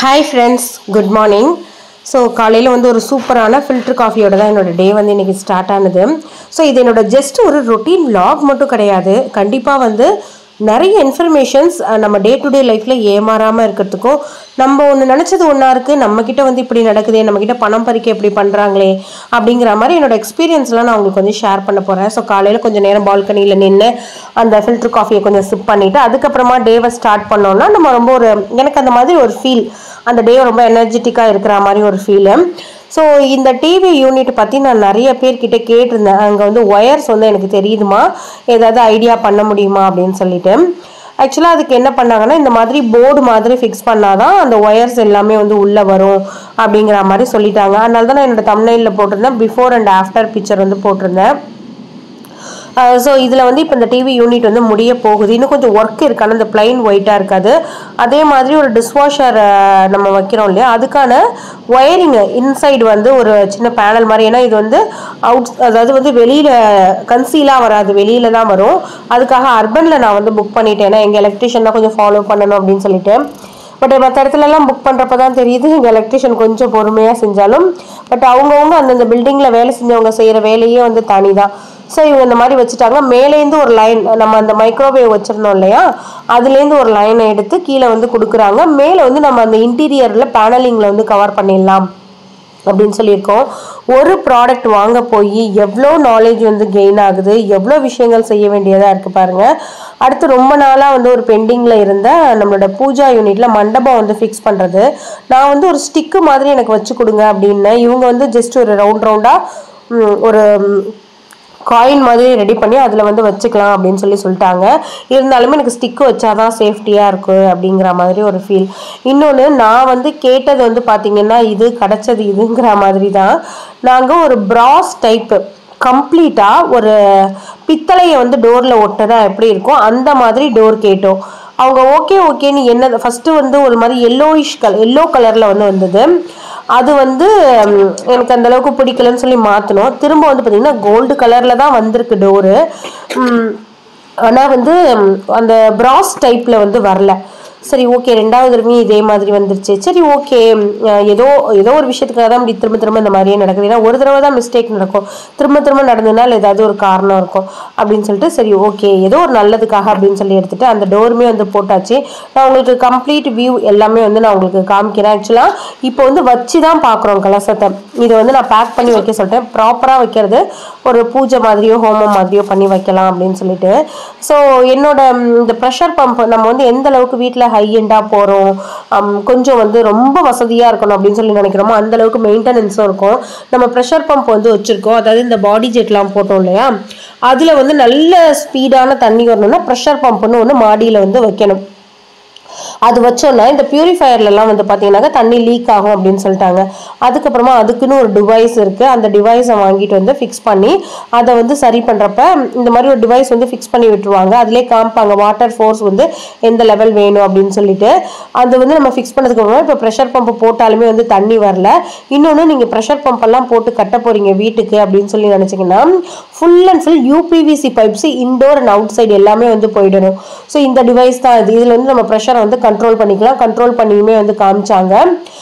hi friends good morning so காலையில் வந்து ஒரு சூப்பரான ஃபில்டர் காஃபியோட தான் என்னோட டே வந்து இன்றைக்கி ஸ்டார்ட் ஆனது ஸோ இது என்னோட ஜஸ்ட் ஒரு ரொட்டீன் vlog மட்டும் கிடையாது கண்டிப்பாக வந்து நிறைய இன்ஃபர்மேஷன்ஸ் நம்ம டே டு டே லைஃப்பில் ஏமாறாமல் இருக்கிறதுக்கும் நம்ம ஒன்று நினச்சது ஒன்றா இருக்குது நம்மக்கிட்ட வந்து இப்படி நடக்குதே நம்மக்கிட்ட பணம் பறிக்க இப்படி பண்ணுறாங்களே அப்படிங்கிற மாதிரி என்னோட எக்ஸ்பீரியன்ஸ்லாம் நான் உங்களுக்கு வந்து ஷேர் பண்ண போகிறேன் ஸோ காலையில் கொஞ்சம் நேரம் பால்கனியில் நின்று அந்த ஃபில்டர் காஃபியை கொஞ்சம் சிப் பண்ணிவிட்டு அதுக்கப்புறமா டேவை ஸ்டார்ட் பண்ணோம்னா நம்ம ரொம்ப ஒரு எனக்கு அந்த மாதிரி ஒரு ஃபீல் அந்த டே ரொம்ப எனர்ஜெட்டிக்காக இருக்கிற மாதிரி ஒரு ஃபீலு ஸோ இந்த டிவி யூனிட் பற்றி நான் நிறைய பேர்கிட்ட கேட்டிருந்தேன் அங்கே வந்து ஒயர்ஸ் வந்து எனக்கு தெரியுதுமா ஏதாவது ஐடியா பண்ண முடியுமா அப்படின்னு சொல்லிட்டு ஆக்சுவலாக அதுக்கு என்ன பண்ணாங்கன்னா இந்த மாதிரி போர்டு மாதிரி ஃபிக்ஸ் பண்ணாதான் அந்த ஒயர்ஸ் எல்லாமே வந்து உள்ளே வரும் அப்படிங்கிற மாதிரி சொல்லிட்டாங்க அதனால தான் நான் என்னோட தமிழ்நில போட்டிருந்தேன் பிஃபோர் அண்ட் ஆஃப்டர் பிக்சர் வந்து போட்டிருந்தேன் ஸோ இதில் வந்து இப்போ இந்த டிவி யூனிட் வந்து முடிய போகுது இன்னும் கொஞ்சம் ஒர்க் இருக்கு ஆனால் இந்த பிளைன் ஒயிட்டாக இருக்காது அதே மாதிரி ஒரு டிஷ்வாஷர் நம்ம வைக்கிறோம் இல்லையா அதுக்கான ஒயரிங் இன்சைடு வந்து ஒரு சின்ன பேனல் மாதிரி ஏன்னா இது வந்து அவுட் அதாவது வந்து வெளியில் கன்சீலாக வராது வெளியில தான் வரும் அதுக்காக அர்பனில் நான் வந்து புக் பண்ணிட்டேன் ஏன்னா எங்கள் எலக்ட்ரிஷியன் தான் கொஞ்சம் ஃபாலோ பண்ணணும் அப்படின்னு சொல்லிட்டு பட் மற்ற இடத்துலலாம் புக் பண்ணுறப்ப தான் தெரியுது எங்கள் எலக்ட்ரிஷியன் கொஞ்சம் பொறுமையாக செஞ்சாலும் பட் அவங்கவுங்க அந்தந்த பில்டிங்கில் வேலை செஞ்சவங்க செய்கிற வேலையே வந்து தனி தான் ஸோ இவங்க இந்த மாதிரி வச்சுட்டாங்க மேலேருந்து ஒரு லைன் நம்ம அந்த மைக்ரோவேவ் வச்சுருந்தோம் இல்லையா அதுலேருந்து ஒரு லைனை எடுத்து கீழே வந்து கொடுக்குறாங்க மேலே வந்து நம்ம அந்த இன்டீரியரில் பேனலிங்கில் வந்து கவர் பண்ணிடலாம் அப்படின்னு சொல்லியிருக்கோம் ஒரு ப்ராடக்ட் வாங்க போய் எவ்வளோ நாலேஜ் வந்து கெயின் ஆகுது எவ்வளோ விஷயங்கள் செய்ய வேண்டியதாக இருக்குது பாருங்கள் அடுத்து ரொம்ப நாளாக வந்து ஒரு பெண்டிங்கில் இருந்த நம்மளோட பூஜா யூனிட்ல மண்டபம் வந்து ஃபிக்ஸ் பண்ணுறது நான் வந்து ஒரு ஸ்டிக்கு மாதிரி எனக்கு வச்சு கொடுங்க அப்படின்னு இவங்க வந்து ஜஸ்ட் ஒரு ரவுண்ட் ரவுண்டாக ஒரு காயின் மாதிரி ரெடி பண்ணி அதில் வந்து வச்சுக்கலாம் அப்படின்னு சொல்லி சொல்லிட்டாங்க இருந்தாலுமே எனக்கு ஸ்டிக்கு வச்சாதான் சேஃப்டியாக இருக்கும் அப்படிங்கிற மாதிரி ஒரு ஃபீல் இன்னொன்று நான் வந்து கேட்டது வந்து பார்த்தீங்கன்னா இது கிடச்சது இதுங்கிற மாதிரி தான் நாங்கள் ஒரு ப்ராஸ் டைப்பு கம்ப்ளீட்டாக ஒரு பித்தளையை வந்து டோரில் ஒட்டினா எப்படி இருக்கும் அந்த மாதிரி டோர் கேட்டோம் அவங்க ஓகே ஓகேன்னு என்ன ஃபஸ்ட்டு வந்து ஒரு மாதிரி எல்லோயிஷ் கலர் எல்லோ கலரில் வந்து வந்தது அது வந்து ம், எனக்கு அந்த அளவுக்கு பிடிக்கலன்னு சொல்லி மாற்றணும் திரும்ப வந்து பார்த்தீங்கன்னா கோல்டு கலரில் தான் வந்திருக்கு டோரு ஆனால் வந்து ம், அந்த பிராஸ் டைப்பில் வந்து வரல சரி ஓகே ரெண்டாவது தடவையும் இதே மாதிரி வந்துருச்சு சரி ஓகே ஏதோ ஏதோ ஒரு விஷயத்துக்காக தான் இப்படி திரும்ப திரும்ப இந்த மாதிரியே நடக்குது ஏன்னா ஒரு தடவை தான் மிஸ்டேக் நடக்கும் திரும்ப திரும்ப நடந்ததுனால ஏதாவது ஒரு காரணம் இருக்கும் அப்படின்னு சொல்லிட்டு சரி ஓகே ஏதோ ஒரு நல்லதுக்காக அப்படின்னு சொல்லி எடுத்துட்டு அந்த டோருமே வந்து போட்டாச்சு நான் உங்களுக்கு கம்ப்ளீட் வியூ எல்லாமே வந்து நான் உங்களுக்கு காமிக்கிறேன் ஆக்சுவலாக இப்போ வந்து வச்சு தான் பார்க்குறோம் கலசத்தை இதை வந்து நான் பேக் பண்ணி வைக்க சொல்லிட்டேன் ப்ராப்பராக வைக்கிறது ஒரு பூஜை மாதிரியோ ஹோமம் மாதிரியோ பண்ணி வைக்கலாம் அப்படின்னு சொல்லிட்டு ஸோ என்னோட ம், இந்த ப்ரெஷர் பம்ப் நம்ம வந்து எந்த அளவுக்கு வீட்டில் ஹை எண்டாக போகிறோம் கொஞ்சம் வந்து ரொம்ப வசதியாக இருக்கணும் அப்படின்னு சொல்லி நினைக்கிறோமோ அந்த அளவுக்கு மெயின்டெனன்ஸும் இருக்கும் நம்ம ப்ரெஷர் பம்ப் வந்து வச்சுருக்கோம் அதாவது இந்த பாடி ஜெட்லாம் போட்டோம் இல்லையா அதில் வந்து நல்ல ஸ்பீடான தண்ணி வரணும்னா ப்ரெஷர் பம்ப்னு ஒன்று மாடியில் வந்து வைக்கணும் அது வச்சோன்னா இந்த பியூரிஃபயர்லலாம் வந்து பார்த்தீங்கன்னாக்கா தண்ணி லீக் ஆகும் அப்படின்னு சொல்லிட்டாங்க அதுக்கப்புறமா அதுக்குன்னு ஒரு டிவைஸ் இருக்குது அந்த டிவைஸை வாங்கிட்டு வந்து ஃபிக்ஸ் பண்ணி அதை வந்து சரி பண்ணுறப்ப இந்த மாதிரி ஒரு டிவைஸ் வந்து ஃபிக்ஸ் பண்ணி விட்டுருவாங்க அதிலே காமிப்பாங்க வாட்டர் ஃபோர்ஸ் வந்து எந்த லெவல் வேணும் அப்படின்னு சொல்லிட்டு அது வந்து நம்ம ஃபிக்ஸ் பண்ணதுக்கு அப்புறமா இப்போ ப்ரெஷர் பம்ப் போட்டாலுமே வந்து தண்ணி வரல இன்னொன்று நீங்கள் ப்ரெஷர் பம்பெல்லாம் போட்டு கட்ட போகிறீங்க வீட்டுக்கு அப்படின்னு சொல்லி நினச்சிங்கன்னா full and full UPVC pipes indoor and outside எல்லாமே வந்து போயிடணும் ஸோ இந்த டிவைஸ் தான் இது இதில் வந்து நம்ம ப்ரெஷரை வந்து கண்ட்ரோல் பண்ணிக்கலாம் கண்ட்ரோல் பண்ணியுமே வந்து காமிச்சாங்க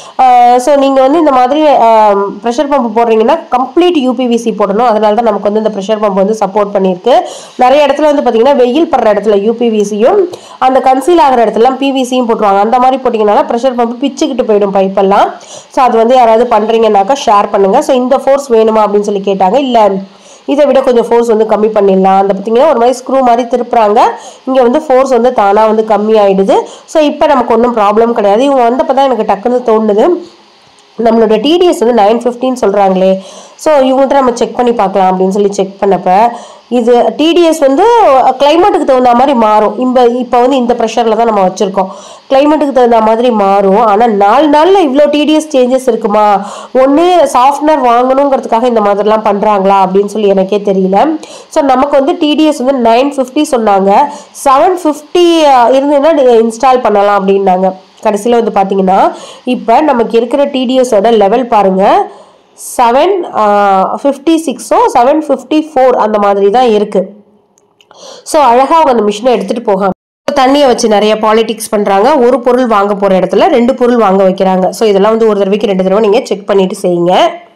ஸோ நீங்கள் வந்து இந்த மாதிரி ப்ரெஷர் பம்ப் போடுறீங்கன்னா கம்ப்ளீட் யூபிவிசி போடணும் அதனால தான் நமக்கு வந்து இந்த ப்ரெஷர் பம்ப் வந்து சப்போர்ட் பண்ணியிருக்கு நிறைய இடத்துல வந்து பார்த்தீங்கன்னா வெயில் படுற இடத்துல யூபிவிசியும் அந்த கன்சீல் ஆகிற இடத்துல பிவிசியும் போட்டுருவாங்க அந்த மாதிரி போட்டிங்கனால ப்ரெஷர் பம்ப் பிச்சுக்கிட்டு போயிடும் பைப்பெல்லாம் ஸோ அது வந்து யாராவது பண்ணுறீங்கன்னாக்கா ஷேர் பண்ணுங்கள் ஸோ இந்த ஃபோர்ஸ் வேணுமா அப்படின்னு சொல்லி கேட்டாங்க இல்லை இதை விட கொஞ்சம் ஃபோர்ஸ் வந்து கம்மி பண்ணிடலாம் அந்த பார்த்தீங்கன்னா ஒரு மாதிரி ஸ்க்ரூ மாதிரி திருப்புறாங்க இங்கே வந்து ஃபோர்ஸ் வந்து தானாக வந்து கம்மி ஆயிடுது ஸோ இப்போ நமக்கு ஒன்றும் ப்ராப்ளம் கிடையாது இவங்க வந்தப்போ தான் எனக்கு டக்குன்னு தோணுது நம்மளோட டிடிஎஸ் வந்து நைன் ஃபிஃப்டின்னு சொல்கிறாங்களே ஸோ இவங்கள்ட்ட நம்ம செக் பண்ணி பார்க்கலாம் அப்படின்னு சொல்லி செக் பண்ணப்ப இது டிடிஎஸ் வந்து கிளைமேட்டுக்கு தகுந்த மாதிரி மாறும் இந்த இப்போ வந்து இந்த ப்ரெஷரில் தான் நம்ம வச்சுருக்கோம் கிளைமேட்டுக்கு தகுந்த மாதிரி மாறும் ஆனால் நாலு நாளில் இவ்வளோ டிடிஎஸ் சேஞ்சஸ் இருக்குமா ஒன்று சாஃப்ட்னர் வாங்கணுங்கிறதுக்காக இந்த மாதிரிலாம் பண்ணுறாங்களா அப்படின்னு சொல்லி எனக்கே தெரியல ஸோ நமக்கு வந்து டிடிஎஸ் வந்து நைன் ஃபிஃப்டி சொன்னாங்க செவன் ஃபிஃப்டி இருந்ததுன்னா இன்ஸ்டால் பண்ணலாம் அப்படின்னாங்க கடைசியில் வந்து பார்த்தீங்கன்னா இப்போ நமக்கு இருக்கிற டிடிஎஸோட லெவல் பாருங்கள் செவன் ஃபிஃப்டி சிக்ஸோ செவன் ஃபிஃப்டி ஃபோர் அந்த மாதிரி தான் இருக்குது ஸோ அழகாக அவங்க அந்த மிஷினை எடுத்துகிட்டு போகாம தண்ணியை வச்சு நிறைய பாலிடிக்ஸ் பண்ணுறாங்க ஒரு பொருள் வாங்க போகிற இடத்துல ரெண்டு பொருள் வாங்க வைக்கிறாங்க ஸோ இதெல்லாம் வந்து ஒரு தடவைக்கு ரெண்டு தடவை நீங்கள் செக் பண்ணிட்டு செய்யுங்க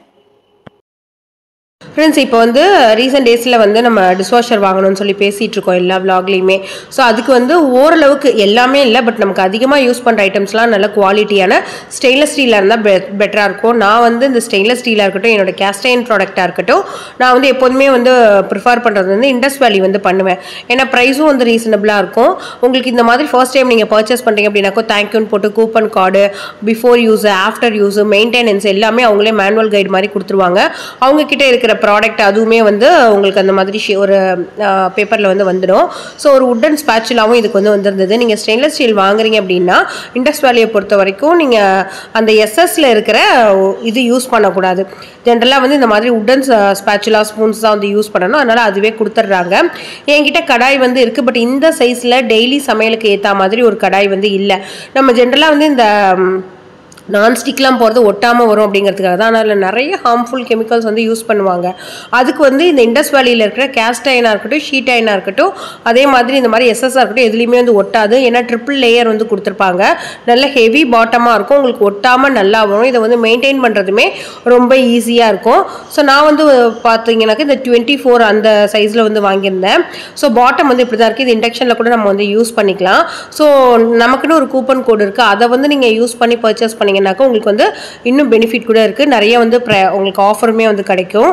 ஃப்ரெண்ட்ஸ் இப்போ வந்து ரீசெண்ட் டேஸில் வந்து நம்ம டிஷ்வாஷர் வாங்கணும்னு சொல்லி பேசிகிட்டு இருக்கோம் எல்லா விலாக்லேயுமே ஸோ அதுக்கு வந்து ஓரளவுக்கு எல்லாமே இல்லை பட் நமக்கு அதிகமாக யூஸ் பண்ணுற ஐட்டம்ஸ்லாம் நல்ல குவாலிட்டியான ஸ்டெயின்லெஸ் ஸ்டீலாக இருந்தால் பெ பெட்டராக இருக்கும் நான் வந்து இந்த ஸ்டெயின்லெஸ் ஸ்டீலாக இருக்கட்டும் என்னோட கேஸ்டைன் ப்ராடக்டாக இருக்கட்டும் நான் வந்து எப்போதுமே வந்து ப்ரிஃபர் பண்ணுறது வந்து இண்டஸ் வேலி வந்து பண்ணுவேன் ஏன்னா ப்ரைஸும் வந்து ரீசனபிளாக இருக்கும் உங்களுக்கு இந்த மாதிரி ஃபர்ஸ்ட் டைம் நீங்கள் பர்ச்சேஸ் பண்ணுறீங்க அப்படின்னாக்கோ தேங்க்யூன்னு போட்டு coupon card before use after use maintenance எல்லாமே அவங்களே மேனுவல் கைடு மாதிரி கொடுத்துருவாங்க அவங்க கிட்ட இருக்கிற ப்ராடக்ட் அதுவுமே வந்து உங்களுக்கு அந்த மாதிரி ஷி- ஒரு பேப்பரில் வந்து வந்துடும் ஸோ ஒரு உட்டன் ஸ்பேச்சுலாவும் இதுக்கு வந்து வந்திருந்தது நீங்கள் ஸ்டெயின்லெஸ் ஸ்டீல் வாங்குறீங்க அப்படின்னா இண்டஸ் வேலியை பொறுத்த வரைக்கும் நீங்கள் அந்த எஸ்எஸ்ல இருக்கிற இது யூஸ் பண்ணக்கூடாது ஜென்ரலாக வந்து இந்த மாதிரி உட்டன் ஸ்பேச்சுலா ஸ்பூன்ஸ் தான் வந்து யூஸ் பண்ணணும் அதனால் அதுவே கொடுத்துட்றாங்க என்கிட்ட கடாய் வந்து இருக்குது பட் இந்த சைஸில் டெய்லி சமையலுக்கு ஏற்ற மாதிரி ஒரு கடாய் வந்து இல்லை நம்ம ஜென்ரலாக வந்து இந்த ம், நான்ஸ்டிக்லாம் போகிறது ஒட்டாமல் வரும் அப்படிங்கிறதுக்காக தான் அதில் நிறைய ஹார்ம்ஃபுல் கெமிக்கல்ஸ் வந்து யூஸ் பண்ணுவாங்க அதுக்கு வந்து இந்த இண்டஸ் வேலியில் இருக்கிற கேஸ்ட் அயனாக இருக்கட்டும் ஷீட் அயனாக இருக்கட்டும் அதே மாதிரி இந்த மாதிரி எஸ்எஸ்ஆர் இருக்கட்டும் எதுலேயுமே வந்து ஒட்டாது ஏன்னா ட்ரிபிள் லேயர் வந்து கொடுத்துருப்பாங்க நல்ல ஹெவி பாட்டமாக இருக்கும் உங்களுக்கு ஒட்டாமல் நல்லா வரும் இதை வந்து மெயின்டைன் பண்ணுறதுமே ரொம்ப ஈஸியாக இருக்கும் ஸோ நான் வந்து பார்த்தீங்கன்னாக்கா இந்த டுவெண்ட்டி ஃபோர் அந்த சைஸில் வந்து வாங்கியிருந்தேன் ஸோ பாட்டம் வந்து இப்படி தான் இருக்குது இது இண்டக்ஷனில் கூட நம்ம வந்து யூஸ் பண்ணிக்கலாம் ஸோ நமக்குன்னு ஒரு கூப்பன் கோடு இருக்குது அதை வந்து நீங்கள் யூஸ் பண்ணி பர்ச்சேஸ் பண்ணீங்கன்னாக்கா உங்களுக்கு வந்து இன்னும் பெனிஃபிட் கூட இருக்குது நிறைய வந்து ப்ர- உங்களுக்கு ஆஃபருமே வந்து கிடைக்கும்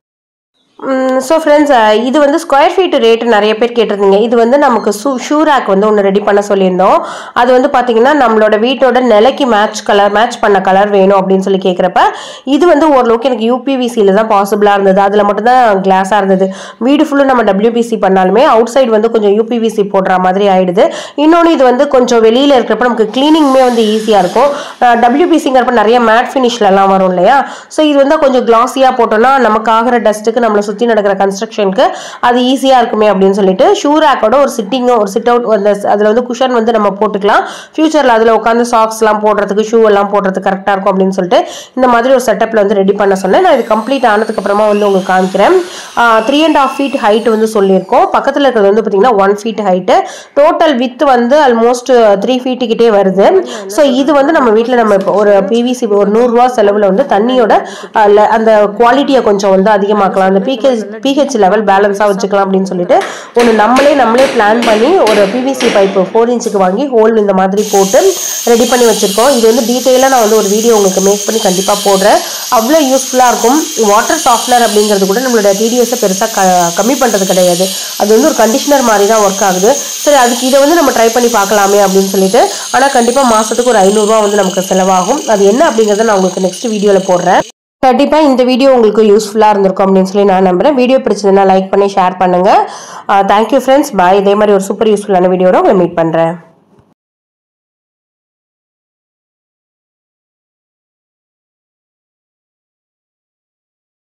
ஸோ ஃப்ரெண்ட்ஸ் இது வந்து ஸ்கொயர் ஃபீட் ரேட்டு நிறைய பேர் கேட்டிருந்தீங்க இது வந்து நமக்கு ஷூ ஷூ ரேக் வந்து ஒன்று ரெடி பண்ண சொல்லியிருந்தோம் அது வந்து பார்த்தீங்கன்னா நம்மளோட வீட்டோட நிலைக்கு மேட்ச் கலர் மேட்ச் பண்ண கலர் வேணும் அப்படின்னு சொல்லி கேட்குறப்ப இது வந்து ஓரளவுக்கு எனக்கு யூபிவிசியில் தான் பாசிபிளாக இருந்தது அதில் மட்டும்தான் கிளாஸாக இருந்தது வீடு ஃபுல்லும் நம்ம டபிள்யூபிசி பண்ணாலுமே அவுட் சைடு வந்து கொஞ்சம் யூபிவிசி போடுற மாதிரி ஆயிடுது இன்னொன்று இது வந்து கொஞ்சம் வெளியில் இருக்கிறப்ப நமக்கு க்ளீனிங்குமே வந்து ஈஸியாக இருக்கும் டபிள்யூபிசிங்கிறப்ப நிறைய மேட் ஃபினிஷ்லலாம் வரும் இல்லையா ஸோ இது வந்து கொஞ்சம் கிளாஸியாக போட்டோம்னா நமக்கு ஆகிற டஸ்ட்டுக்கு நம்மளை சுற்றி நடக்கிற கன்ஸ்ட்ரக்ஷனுக்கு அது ஈஸியாக இருக்குமே அப்படின்னு சொல்லிட்டு ஷூ ரேக்கோட ஒரு சிட்டிங்கும் ஒரு சிட் அவுட் அந்த அதில் வந்து குஷன் வந்து நம்ம போட்டுக்கலாம் ஃபியூச்சரில் அதில் உட்காந்து சாக்ஸ்லாம் போடுறதுக்கு ஷூ எல்லாம் போடுறதுக்கு கரெக்டாக இருக்கும் அப்படின்னு சொல்லிட்டு இந்த மாதிரி ஒரு செட்டப்பில் வந்து ரெடி பண்ண சொன்னேன் நான் இது கம்ப்ளீட் ஆனதுக்கு அப்புறமா வந்து உங்களுக்கு காமிக்கிறேன் three and half feet height வந்து சொல்லியிருக்கோம் பக்கத்தில் இருக்கிறது வந்து பார்த்தீங்கன்னா one feet height total with வந்து ஆல்மோஸ்ட் த்ரீ ஃபீட்டுக்கிட்டே வருது ஸோ இது வந்து நம்ம வீட்டில் நம்ம இப்போ ஒரு பிவிசி ஒரு நூறுரூவா செலவில் வந்து தண்ணியோட அஹ், ல- அந்த குவாலிட்டியை கொஞ்சம் வந்து அதிகமாக்கலாம் அந்த பிஹெச் பிஹெச் லெவல் பேலன்ஸாக வச்சுக்கலாம் அப்படின்னு சொல்லிட்டு ஒன்று நம்மளே நம்மளே பிளான் பண்ணி ஒரு பிவிசி பைப்பு ஃபோர் இன்ச்சுக்கு வாங்கி ஹோல் இந்த மாதிரி போட்டு ரெடி பண்ணி வச்சுருக்கோம் இது வந்து டீட்டெயிலாக நான் வந்து ஒரு வீடியோ உங்களுக்கு மேக் பண்ணி கண்டிப்பாக போடுறேன் அவ்வளோ யூஸ்ஃபுல்லாக இருக்கும் வாட்டர் சாஃப்ட்னர் அப்படிங்கிறது கூட நம்மளோட டிடிஎஸை பெருசாக க கம்மி பண்ணுறது கிடையாது அது வந்து ஒரு கண்டிஷனர் மாதிரி தான் ஒர்க் ஆகுது சரி அதுக்கு இதை வந்து நம்ம ட்ரை பண்ணி பார்க்கலாமே அப்படின்னு சொல்லிட்டு ஆனால் கண்டிப்பாக மாதத்துக்கு ஒரு ஐநூறுரூவா வந்து நமக்கு செலவாகும் அது என்ன அப்படிங்கிறத நான் உங்களுக்கு நெக்ஸ்ட் வீடியோவில் போடுறேன் கண்டிப்பாக இந்த வீடியோ உங்களுக்கு யூஸ்ஃபுல்லாக இருந்திருக்கும் அப்படின்னு சொல்லி நான் நம்புறேன் வீடியோ பிடிச்சதுன்னா லைக் பண்ணி ஷேர் பண்ணுங்கள் தேங்க்யூ ஃப்ரெண்ட்ஸ் பாய் இதே மாதிரி ஒரு சூப்பர் யூஸ்ஃபுல்லான வீடியோட உங்களை மீட் பண்ணுறேன்